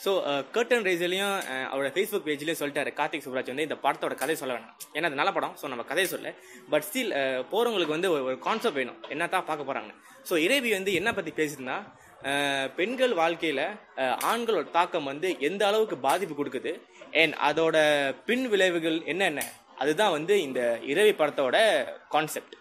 So curtain ரேஸ்லையும் அவரோட Facebook பேஜ்லேயும் சொல்லிட்டாரு கார்த்திக் சுப்ராஜ் வந்து இந்த படத்தோட கதை சொல்ல வேணாம் ஏன்னா அது நல்ல படம் ஸோ நம்ம கதையை சொல்ல பட் ஸ்டில் போகிறவங்களுக்கு வந்து ஒரு- ஒரு கான்செப்ட் வேணும் என்ன தான் பார்க்க போகிறாங்க ஸோ இறைவி வந்து என்ன பற்றி பேசுதுன்னா அஹ், பெண்கள் வாழ்க்கையில் ஆண்களோட தாக்கம் வந்து எந்த அளவுக்கு பாதிப்பு கொடுக்குது அண்ட் அதோட பின் விளைவுகள் என்னென்ன அதுதான் வந்து இந்த இறைவி படத்தோட கான்செப்ட்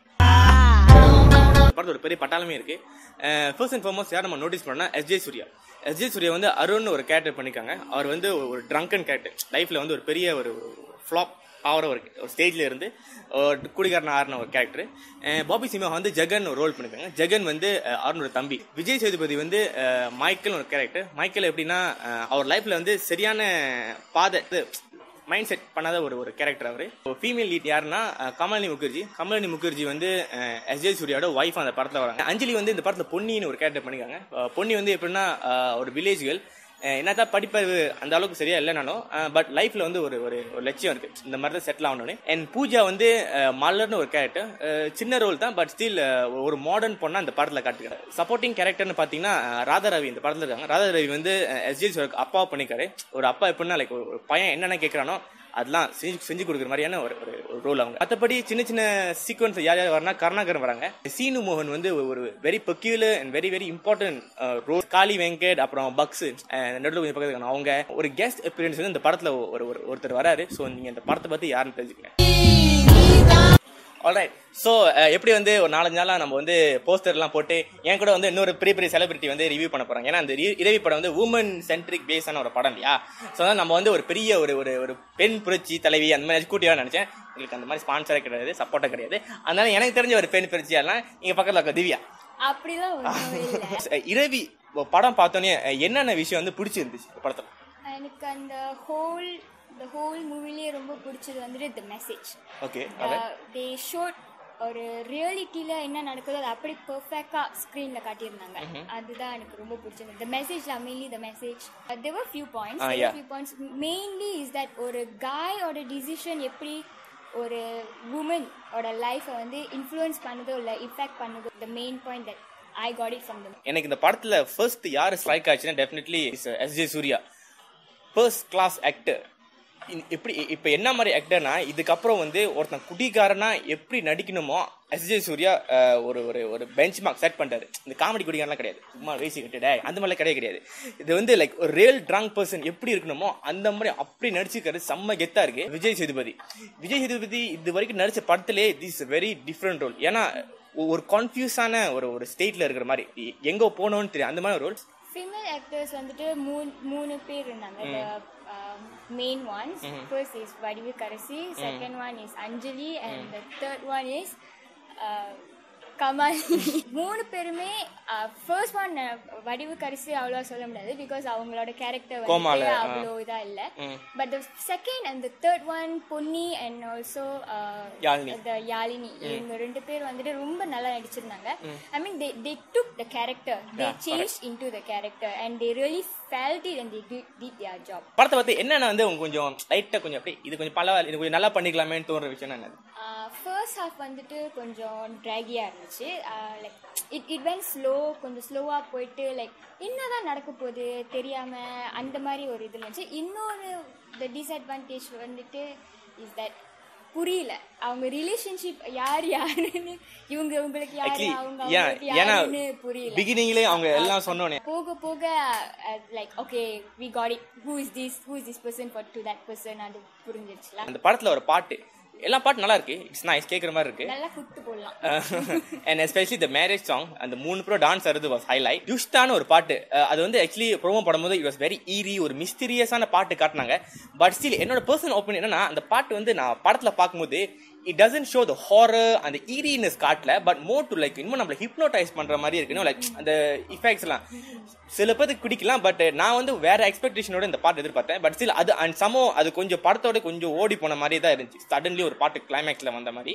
படத்தோட ஒரு பெரிய பட்டாளமே இருக்கு ஃபர்ஸ்ட் அண்ட் ஃபார்மோஸ்ட் யார் நம்ம நோட்டீஸ் பண்ணா எஸ்ஜே சூர்யா எஸ்ஜே சூர்யா வந்து அருண் ஒரு கேரக்டர் பண்ணிருக்காங்க அவர் வந்து ஒரு ட்ரங்கன் கேரக்டர் லைஃப்ல வந்து ஒரு பெரிய ஒரு ஃப்ளாப் ஆகிற ஒரு ஒரு ஸ்டேஜ்ல இருந்து ஒரு குடிகாரன் ஆறின ஒரு கேரக்டர் பாபி சிம்ஹா வந்து ஜெகன் ஒரு ரோல் பண்ணிருக்காங்க ஜெகன் வந்து அஹ், அருணோட தம்பி விஜய் சேதுபதி வந்து அஹ், மைக்கேல் ஒரு கேரக்டர் மைக்கேல் எப்படின்னா அஹ், அவர் லைஃப்ல வந்து சரியான பாதை இது, மைண்ட் செட் பண்ணாத ஒரு ஒரு கேரக்டர் அவரு ஃபீமேல் லீட் யாருன்னா அஹ், கமலினி முகர்ஜி கமலினி முகர்ஜி வந்து எஸ் ஜே சூர்யாவோட ஒய்ஃப் அந்த படத்துல வராங்க அஞ்சலி வந்து இந்த படத்துல பொன்னின்னு ஒரு கேரக்டர் பண்ணிருக்காங்க அஹ், பொன்னி வந்து எப்படின்னா அஹ், ஒரு வில்லேஜ் கேர்ள் என்னதான் படிப்பறிவு அந்த அளவுக்கு சரியா இல்லைனாலும் பட் லைஃப்ல வந்து ஒரு ஒரு ஒரு லட்சியம் இருக்கு இந்த மாதிரி தான் செட்டில் ஆகணும்னு அண்ட் பூஜா வந்து அஹ், மலர்னு ஒரு கேரக்டர் சின்ன ரோல் தான் பட் ஸ்டில் ஒரு மாடர்ன் பொண்ணா இந்த படத்துல காட்டுக்கிறார் சப்போர்ட்டிங் கேரக்டர்னு பாத்தீங்கன்னா அஹ், ராதா ரவி இந்த படத்துல இருக்காங்க ராதா ரவி வந்து எஸ்ஜி அப்பா பண்ணிக்காரு ஒரு அப்பா எப்படின்னா லைக் ஒரு பையன் என்னென்ன கேட்கறானோ அதெல்லாம் செஞ்சு செஞ்சு கொடுக்குற மாதிரியான ஒரு ஒரு ரோல் அவங்க மற்றபடி சின்ன சின்ன சீக்வன்ஸ் யார் யார் வரனா கருணாகரன் வராங்க சீனு மோகன் வந்து ஒரு very peculiar and very very important role Kaali Venkat அப்புறம் பக்ஸ் நடுவில் கொஞ்சம் பக்கத்துல இருக்காங்க. அவங்க ஒரு கெஸ்ட் எக்ஸ்பீரியன்ஸ் வந்து இந்த படத்துல ஒரு ஒரு ஒருத்தர் வராரு ஸோ நீங்க இந்த படத்தை பத்தி யாருன்னு தெரிஞ்சுக்கங்க ஆல்ரைட் ஸோ எப்படி வந்து ஒரு நாலஞ்சு நாளாக நம்ம வந்து போஸ்டர்லாம் போட்டு என் கூட வந்து இன்னொரு பெரிய பெரிய செலிபிரிட்டி வந்து ரிவ்யூ பண்ண போகிறாங்க ஏன்னா அந்த ரி- இரவி படம் வந்து உமன் சென்ட்ரிக் பேஸான ஒரு படம் இல்லையா ஸோ அதான் நம்ம வந்து ஒரு பெரிய ஒரு ஒரு ஒரு பெண் புரட்சி தலைவி அந்த மாதிரி கூட்டியாக நினச்சேன் உங்களுக்கு அந்த மாதிரி ஸ்பான்சரே கிடையாது சப்போர்ட்டே கிடையாது அதனால எனக்கு தெரிஞ்ச ஒரு பெண் புரட்சியெல்லாம் இங்கே பக்கத்தில் இருக்க திவ்யா அப்படிலாம் ஒன்றும் இல்லை இரவி படம் பார்த்தோன்னே என்னென்ன விஷயம் வந்து பிடிச்சிருந்துச்சு இந்த படத்தில் எனக்கு அந்த ஹோல் the ஹோல் மூவிலேயே ரொம்ப பிடிச்சது வந்துட்டு த மெசேஜ் ஓகே தே ஷோட் ஒரு ரியாலிட்டியில என்ன நடக்குதோ அதை அப்படி பெர்ஃபெக்டா ஸ்க்ரீன்ல காட்டியிருந்தாங்க அதுதான் எனக்கு ரொம்ப பிடிச்சது த மெசேஜ்ல mainly the message there are few points Ah, there are yeah. Few points mainly is that ஒரு காயோட டிசிஷன் எப்படி ஒரு உமன் ஓட லைஃப்பை வந்து இன்ஃப்ளூயன்ஸ் பண்ணுதோ இல்லை இஃபெக்ட் பண்ணுதோ the main point that I got it from them எனக்கு இந்த படத்துல ஃபர்ஸ்ட் யார் ஸ்ட்ரைக் ஆச்சுன்னா definitely S J Surya first class actor எப்படி இப்போ என்ன மாதிரி ஆக்டர்னா இதுக்கப்புறம் வந்து ஒருத்தன் குடிகாரனா எப்படி நடிக்கணுமோ எஸ் ஜே சூர்யா அஹ், ஒரு ஒரு ஒரு பெஞ்ச் மார்க் செட் பண்ணிட்டாரு இந்த காமெடி குடிகாரலாம் கிடையாது சும்மா வேசி கட்டுடே அந்த மாதிரிலாம் கிடையாது கிடையாது இது வந்து லைக் ஒரு ரியல் ட்ராங் பர்சன் எப்படி இருக்கணுமோ அந்த மாதிரி அப்படி நடிச்சிருக்காரு செம்ம கெத்தா இருக்கு விஜய் சேதுபதி விஜய் சேதுபதி இது வரைக்கும் நடிச்ச படத்திலே திஸ் வெரி டிஃப்ரெண்ட் ரோல் ஏன்னா ஒரு கன்ஃபியூஸான ஒரு ஒரு ஸ்டேட்ல இருக்கிற மாதிரி எ- எங்க போகணும்னு தெரியும் அந்த மாதிரி ரோல் ஃபீமேல் ஆக்டர்ஸ் வந்துட்டு மூணு மூணு பேர் இருந்தாங்க main once first is Vadivukkarasi second one is Anjali and the third one is Kamal மூணு பேருமே ஃபர்ஸ்ட் ஒன் வடிவு கரிசி அவ்வளோ சொல்ல முடியாது பிகாஸ் அவங்களோட கேரக்டர் கோமாளு, வந்து ஆ. அவ்வளோ இதா இல்லை but the second and the third one Ponni and also Yazhini. The Yazhini இவங்க ரெண்டு பேர் வந்துட்டு ரொம்ப நல்லா நடிச்சிருந்தாங்க I mean they they took the character they Yeah, change into the character and they really felt it and they did their job படத்தை பத்தி என்னென்ன வந்து உங்களுக்கு கொஞ்சம் லைட்டா கொஞ்சம் அப்படி இது கொஞ்சம் பல இது கொஞ்சம் நல்லா பண்ணிக்கலாமேன்னு தோன்ற விஷயம் என்னது ஃபர்ஸ்ட் ஹாஃப் வந்துட்டு கொஞ்சம் ட்ராகியாக இருந்துச்சு like it it went slow கொஞ்சம் ஸ்லோவாக போயிட்டு லைக் என்னதான் நடக்க போகுது தெரியாமல் அந்த மாதிரி ஒரு இது இருந்துச்சு இன்னொரு த டிஸ்அட்வான்டேஜ் வந்துட்டு இஸ் தட் புரியல அவங்க ரிலேஷன்ஷிப் யார் யாருன்னு இவங்க உங்களுக்கு யாரு ஆக்சுவலி அவங்க ஏன் அவங்களுக்கு ஏன்னா யாருன்னு புரியல பிகினிங்லேயே அவங்க எல்லாம் சொன்னோன்னே போக போக like okay we got it who is this who is this person for to that person அது புரிஞ்சிருச்சுல அந்த படத்துல ஒரு பாட்டு எல்லா பாட்டு நல்லா இருக்கு இட்ஸ் நைஸ் கேட்குற மாதிரி இருக்கு நல்லா குத்து போடலாம் and especially the marriage song அந்த மூணு ப்ரோ டான்ஸ் ஆடுறது வாஸ் ஹைலைட் யுஷ்டான ஒரு பாட்டு அஹ் அது வந்து ஆக்சுவலி ப்ரோமோ படும்போது இட் வாஸ் வெரி ஈரி ஒரு மிஸ்டீரியஸான பாட்டு காட்டினாங்க பட் ஸ்டில் என்னோட பர்சனல் ஒப்பீனியன் என்னன்னா அந்த பாட்டு வந்து நான் படத்துல பார்க்கும்போது it doesn't show the horror அந்த ஈரினஸ் காட்டல பட் மோர் டு லைக் இன்னும் நம்மள ஹிப்னோடைஸ் பண்ற மாதிரி இருக்கு லைக் அந்த இஃபெக்ட்ஸ் எல்லாம் சில பேருக்கு பிடிக்கலாம் பட் நான் வந்து வேற எக்ஸ்பெக்டேஷனோட இந்த பாட்டு எதிர்பார்த்தேன் பட் ஸ்டில் அது அண்ட் சமோ அது கொஞ்சம் படத்தோட கொஞ்சம் ஓடி போன மாதிரி தான் இருந்துச்சு சடன்லி ஒரு பாட்டு கிளைமேக்ஸ்ல வந்த மாதிரி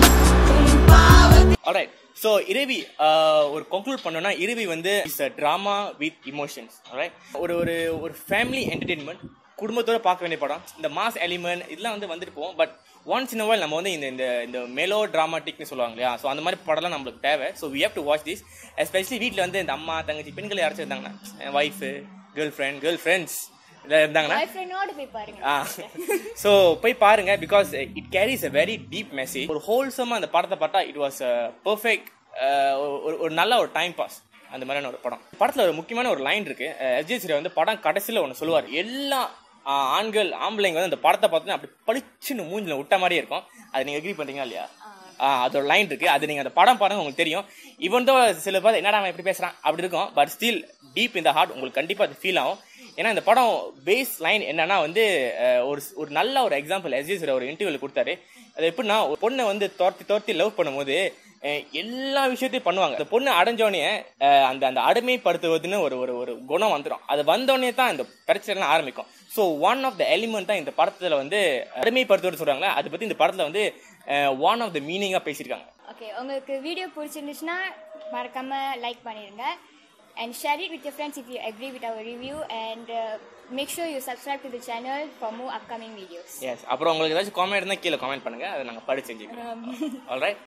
ஆல்ரைட் ஸோ இரவி ஆஹ், ஒரு கன்க்ளூட் பண்ணோம்னா இரவி வந்து it's a drama with emotions alright ஒரு ஒரு ஒரு ஃபேமிலி என்டர்டெயின்மெண்ட் குடும்பத்தோட பார்க்க வேண்டிய படம் இந்த மாஸ் எலிமெண்ட் இதெல்லாம் வந்து வந்துட்டு போவோம் பட் ஒன்ஸ் இன் வைல் நம்ம வந்து இந்த இந்த இந்த மெலோ ட்ராமாட்டிக்னு சொல்லுவாங்க இல்லையா ஸோ அந்த மாதிரி படம்லாம் நம்மளுக்கு தேவை so we have to watch this especially வீட்டில் வந்து இந்த அம்மா தங்கச்சி பெண்கள் யாராச்சும் இருந்தாங்கன்னா wife girlfriend girlfriends இதில் இருந்தாங்கன்னா பாய் ஃப்ரெண்டோட போய் பாருங்க ஆ ஸோ போய் பாருங்க because it carries a very deep message ஒரு ஹோல்சமாக அந்த படத்தை பார்த்தா இட் வாஸ் பர்ஃபெக்ட் ஒரு ஒரு நல்ல ஒரு டைம் பாஸ் அந்த மாதிரியான ஒரு படம் படத்தில் ஒரு முக்கியமான ஒரு லைன் இருக்கு எஸ்ஜே சூர்யா வந்து படம் கடைசியில் ஒன்று சொல்லுவார் எல்லா ஆ, ஆண்கள் ஆம்பளைங்க வந்து அந்த படத்தை பார்த்தீங்கன்னா அப்படி பளிச்சுன்னு மூஞ்சில விட்ட மாதிரியே இருக்கும் அதை நீங்கள் எக்ரி பண்ணுறீங்களா இல்லையா ஆ, அதோட லைன் இருக்கு அது நீங்க அந்த படம் பாருங்க உங்களுக்கு தெரியும் இவன் தான் சில பேர் என்னடா அவன் எப்படி பேசுறான் அப்படி இருக்கும் பட் ஸ்டில் டீப் இந்த ஹார்ட் உங்களுக்கு கண்டிப்பா அது ஃபீல் ஆகும் ஏன்னா இந்த படம் பேஸ் லைன் என்னன்னா வந்து அஹ், ஒரு ஒரு நல்ல ஒரு எக்ஸாம்பிள் எஸ்ஜி சார் ஒரு இன்டர்வியூல கொடுத்தாரு அது எப்படின்னா ஒரு பொண்ணை வந்து துரத்தி துரத்தி லவ் பண்ணும்போது அஹ், எல்லா விஷயத்தையும் பண்ணுவாங்க அந்த பொண்ணு அடைஞ்சோடனே அஹ், அந்த அந்த அடிமைப்படுத்துவதுன்னு ஒரு ஒரு ஒரு குணம் வந்துடும் அது வந்தோடனே தான் இந்த பிரச்சனை ஆரம்பிக்கும் so one of the element தான் இந்த படத்துல வந்து அடிமைப்படுத்துவது சொல்றாங்களே அதை பத்தி இந்த படத்துல வந்து ஒன் ஆஃப் த மீனிங்கா பேசியிருக்காங்க ஓகே உங்களுக்கு வீடியோ பிடிச்சிருந்துச்சுன்னா மறக்காம லைக் பண்ணிடுங்க and share it with your friends if you agree with our review and uh, make sure you subscribe to the channel for more upcoming videos yes அப்புறம் உங்களுக்கு ஏதாச்சும் comment இருந்தால் கீழே காமெண்ட் பண்ணுங்க அதை நாங்கள் படிச்சு செஞ்சுக்கிறோம் ஆல்ரைட்